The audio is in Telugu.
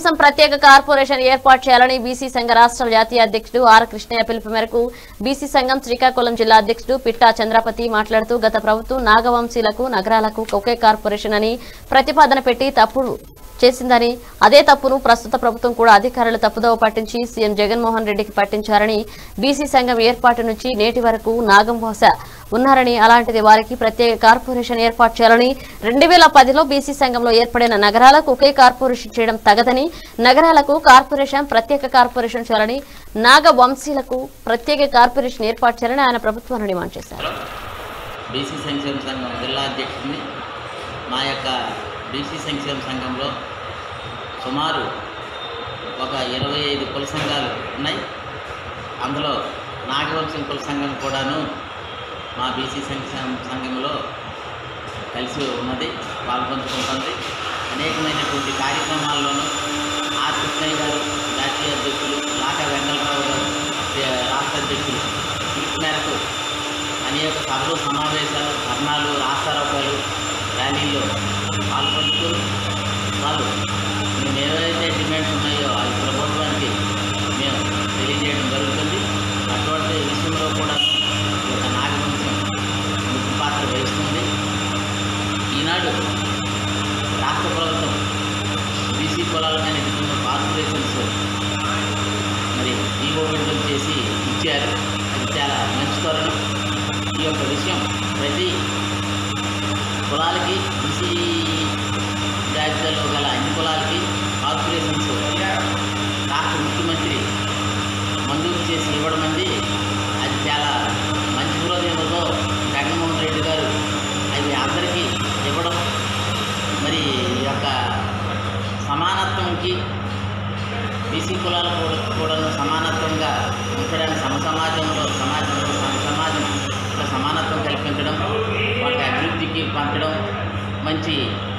కోసం ప్రత్యేక కార్పొరేషన్ ఏర్పాటు చేయాలని బీసీ సంఘ రాష్ట్ర జాతీయ అధ్యక్షుడు ఆర్ కృష్ణయ్య పిలుపు మేరకు బీసీ సంఘం శ్రీకాకుళం జిల్లా అధ్యక్షుడు పిట్టా చంద్రపతి మాట్లాడుతూ గత ప్రభుత్వం నాగవంశీలకు నగరాలకు ఒకే కార్పొరేషన్ అని ప్రతిపాదన పెట్టి తప్పుడు చేసిందని అదే తప్పును ప్రస్తుత ప్రభుత్వం కూడా అధికారులు తప్పుదోవ పట్టించి సీఎం జగన్మోహన్ రెడ్డికి పట్టించారని బీసీ సంఘం ఏర్పాటు నుంచి నేటి వరకు నాగం భాష ఉన్నారని అలాంటిది వారికి ప్రత్యేక కార్పొరేషన్ ఏర్పాటు చేయాలని రెండు వేల పదిలో బీసీ సంఘంలో ఏర్పడిన నగరాలకు ఒకే కార్పొరేషన్ చేయడం తగదని నగరాలకు కార్పొరేషన్ ప్రత్యేక కార్పొరేషన్ చేయాలని నాగ వంశీలకు ప్రత్యేక కార్పొరేషన్ ఏర్పాటు చేయాలని ఆయన ప్రభుత్వాన్ని డిమాండ్ చేశారు బీసీ సంక్షేమ సంఘం జిల్లా అధ్యక్షుడిని మా యొక్క బీసీ సంక్షేమ సంఘంలో సుమారు ఒక ఇరవై ఐదు కుల సంఘాలు ఉన్నాయి అందులో నాగవంశం కుల సంఘం కూడాను మా బీసీ సంక్షేమ సంఘంలో కలిసి ఉన్నది పాల్పంచుకుంటుంది అనేకమైనటువంటి కార్యక్రమాల్లోనూ ఆర్ కృష్ణయ్య గారు జాతీయ అధ్యక్షులు లాకా వెంకటరావు గారు ఏ, రాష్ట్ర అధ్యక్షులు పిలుపు మేరకు అనేక సభలు సమావేశాలు ధర్నాలు రాస్తారోకాలు ర్యాలీల్లో పాల్పంచుకుని వాళ్ళు మేము ఏవైతే డిమాండ్స్ ఉన్నాయో అవి ప్రభుత్వానికి మేము తెలియజేయడం జరుగుతుంది అటువంటి విషయంలో కూడా ఈ యొక్క నాగవంశం ముఖ్య పాత్ర వహిస్తుంది ఈనాడు రాష్ట్ర ప్రభుత్వం బీసీ కులాలమైన విధంగా కార్పొరేషన్స్ మరి ఈవో విడుదల చేసి ఇచ్చారు అది చాలా మంచి తరుణం ఈ యొక్క విషయం ప్రతి కులాలకి బీసీ జాబితాలో గల అన్ని కులాలకి కార్పొరేషన్స్ రాష్ట్ర ముఖ్యమంత్రి మంజూరు చేసి ఇవ్వడం అనేది అది చాలా మంచి హృదయంతో జగన్మోహన్ రెడ్డి గారు అవి అందరికీ ఇవ్వడం మరి ఈ యొక్క సమానత్వంకి బీసీ కులాలు కూడా కూడాను సమానత్వంగా ఉంచడానికి సమ సమాజంలో సమాజంలో సమ సమాజంలో సమానత్వం కల్పించడం వాళ్ళకి అభివృద్ధికి పంచడం మంచి